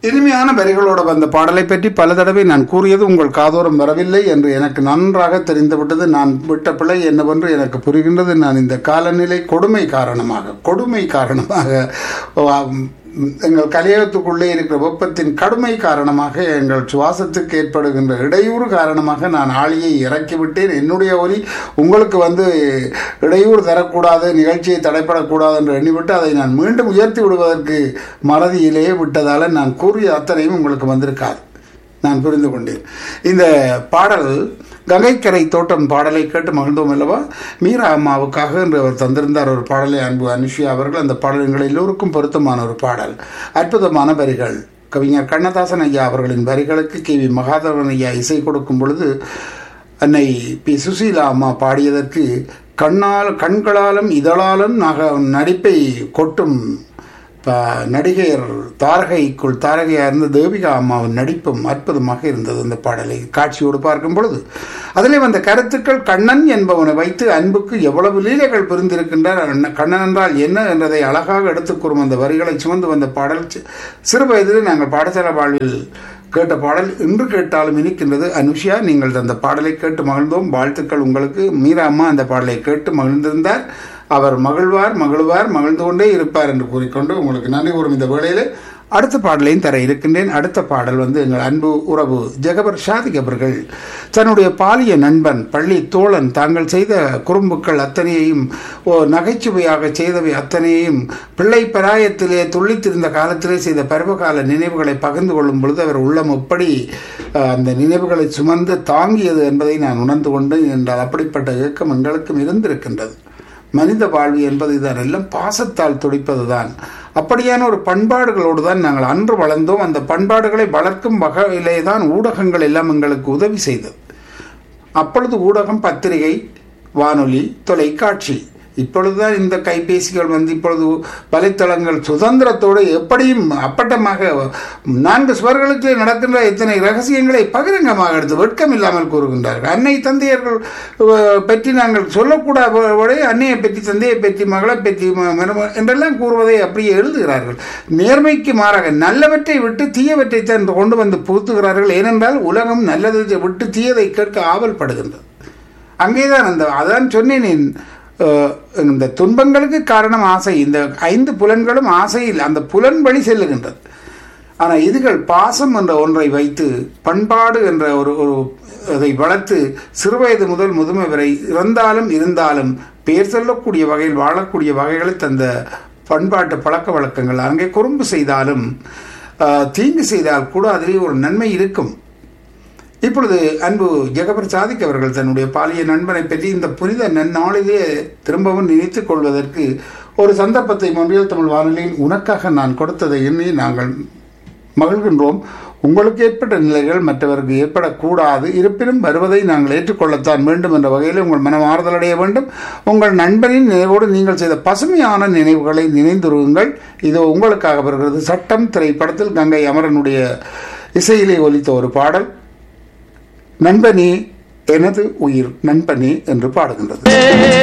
இனிமையான வரிகளோட வந்த பாடலை பற்றி பல தடவை நான் கூறியது உங்கள் காதோரம் வரவில்லை என்று எனக்கு நன்றாக தெரிந்துவிட்டது நான் விட்ட பிழை என்னவென்று எனக்கு புரிகின்றது நான் இந்த காலநிலை கொடுமை காரணமாக கொடுமை காரணமாக ஆம், எங்கள் கலையகத்துக்குள்ளே இருக்கிற வெப்பத்தின் கடுமை காரணமாக எங்கள் சுவாசத்துக்கு ஏற்படுகின்ற இடையூறு காரணமாக நான் ஆளியை இறக்கிவிட்டேன் என்னுடைய ஒலி உங்களுக்கு வந்து இடையூறு தரக்கூடாது நிகழ்ச்சியை தடைப்படக்கூடாது என்று எண்ணிவிட்டு அதை நான் மீண்டும் உயர்த்தி விடுவதற்கு மறதியிலேயே விட்டதால் நான் கூறிய அத்தனையும் உங்களுக்கு வந்திருக்காது நான் புரிந்து கொண்டேன் இந்த பாடல் கங்கைக்கரை தோட்டம் பாடலை கேட்டு மகிழ்ந்தோம் அல்லவா மீரா அம்மாவுக்காக என்று அவர் தந்திருந்தார் ஒரு பாடலை அன்பு அனுஷியா அவர்கள் அந்த பாடல் எங்கள் எல்லோருக்கும் பொருத்தமான ஒரு பாடல் அற்புதமான வரிகள் கவிஞர் கண்ணதாசன் ஐயா அவர்களின் வரிகளுக்கு கே வி மகாதேவன் ஐயா இசை கொடுக்கும் பொழுது அன்னை பி சுசீலா அம்மா பாடியதற்கு கண்ணால் கண்களாலும் இதழாலும் நக நடிப்பை கொட்டும் ப- நடிகையர் தாரகைக்குள் தாரகையாக இருந்த தேவிகா அம்மாவின் நடிப்பும் அற்புதமாக இருந்தது அந்த பாடலை காட்சியோடு பார்க்கும் பொழுது அதிலே வந்த கருத்துக்கள் கண்ணன் என்பவனை வைத்து அன்புக்கு எவ்வளவு லீலைகள் புரிந்திருக்கின்றார் அண்ண- கண்ணன் என்றால் என்ன என்றதை அழகாக எடுத்துக் கூறும் அந்த வரிகளை சுமந்து வந்த பாடல் சி- சிறு வயதிலே நாங்கள் பாடசாலை வாழ்வில் கேட்ட பாடல் இன்று கேட்டாலும் இனிக்கின்றது அனுஷியா நீங்கள் அந்த பாடலை கேட்டு மகிழ்ந்தோம் வாழ்த்துக்கள் உங்களுக்கு மீரா அம்மா அந்த பாடலை கேட்டு மகிழ்ந்திருந்தார் அவர் மகிழ்வார் மகிழ்வார் மகிழ்ந்து கொண்டே இருப்பார் என்று கூறிக்கொண்டு உங்களுக்கு நன்றி கூறும் இந்த வேளையில் அடுத்த பாடலையும் தர இருக்கின்றேன் அடுத்த பாடல் வந்து எங்கள் அன்பு உறவு ஜெகபர் ஷாதிக் அவர்கள் தன்னுடைய பாலிய நண்பன் பள்ளி தோழன் தாங்கள் செய்த குறும்புக்கள் அத்தனையையும் ஓ நகைச்சுவையாக செய்தவை அத்தனையையும் பிள்ளை பராயத்திலே துள்ளித்திருந்த காலத்திலே செய்த பருவகால நினைவுகளை பகிர்ந்து கொள்ளும் பொழுது அவர் உள்ளம் எப்படி அஹ், அந்த நினைவுகளை சுமந்து தாங்கியது என்பதை நான் உணர்ந்து கொண்டு என்றால் அப்படிப்பட்ட இயக்கம் எங்களுக்கும் இருந்திருக்கின்றது மனித வாழ்வு என்பது இதுதான் எல்லாம் பாசத்தால் துடிப்பதுதான் அப்படியான ஒரு பண்பாடுகளோடு தான் நாங்கள் அன்று வளர்ந்தோம் அந்த பண்பாடுகளை வளர்க்கும் வகையிலே தான் ஊடகங்கள் எல்லாம் எங்களுக்கு உதவி செய்தது அப்பொழுது ஊடகம் பத்திரிகை வானொலி தொலைக்காட்சி இப்பொழுதுதான் இந்த கைபேசிகள் வந்து இப்பொழுது வலைத்தளங்கள் சுதந்திரத்தோடு எப்படியும் அப்பட்டமாக நான்கு சுவர்களுக்கு நடக்கின்ற இத்தனை ரகசியங்களை பகிரங்கமாக எடுத்து வெட்கம் இல்லாமல் கூறுகின்றார்கள் அன்னை தந்தையர்கள் அஹ், பற்றி நாங்கள் சொல்லக்கூடாத அன்னையை பற்றி தந்தையை பற்றி மகளை பற்றி ம- மரும- என்றெல்லாம் கூறுவதை அப்படியே எழுதுகிறார்கள் நேர்மைக்கு மாறாக நல்லவற்றை விட்டு தீயவற்றை தான் கொண்டு வந்து புகுத்துகிறார்கள் ஏனென்றால் உலகம் நல்லதை விட்டு தீயதை கேட்க ஆவல்படுகின்றது அங்கேதான் அந்த அதான் சொன்னேன் அஹ், இந்த துன்பங்களுக்கு காரணம் ஆசை இந்த ஐந்து புலன்களும் ஆசையில் அந்த புலன் வழி செல்லுகின்றது ஆனால் இதுகள் பாசம் என்ற ஒன்றை வைத்து பண்பாடு என்ற ஒரு ஒரு அதை வளர்த்து சிறுவயது முதல் முதுமை வரை இறந்தாலும் இருந்தாலும் பெயர் சொல்லக்கூடிய வகையில் வாழக்கூடிய வகைகளை தந்த பண்பாட்டு பழக்க வழக்கங்கள் அங்கே குறும்பு செய்தாலும் அஹ், தீங்கு செய்தால் கூட அதிலே ஒரு நன்மை இருக்கும் இப்பொழுது அன்பு ஜெகபர் சாதிக் அவர்கள் தன்னுடைய பாலிய நண்பனை பற்றி இந்த புனித நன்னாளிலே திரும்பவும் நினைத்துக் கொள்வதற்கு ஒரு சந்தர்ப்பத்தை மொழியல் தமிழ் வானொலியில் உனக்காக நான் கொடுத்ததை எண்ணி நாங்கள் மகிழ்கின்றோம் உங்களுக்கு ஏற்பட்ட நிலைகள் மற்றவருக்கு ஏற்படக்கூடாது இருப்பினும் வருவதை நாங்கள் ஏற்றுக்கொள்ளத்தான் வேண்டும் என்ற வகையில் உங்கள் மனம் ஆறுதல் அடைய வேண்டும் உங்கள் நண்பனின் நினைவோடு நீங்கள் செய்த பசுமையான நினைவுகளை நினைந்துருங்கள் இது உங்களுக்காக வருகிறது சட்டம் திரைப்படத்தில் கங்கை அமரனுடைய இசையிலே ஒலித்த ஒரு பாடல் நண்பனே எனது உயிர் நண்பனே என்று பாடுகின்றது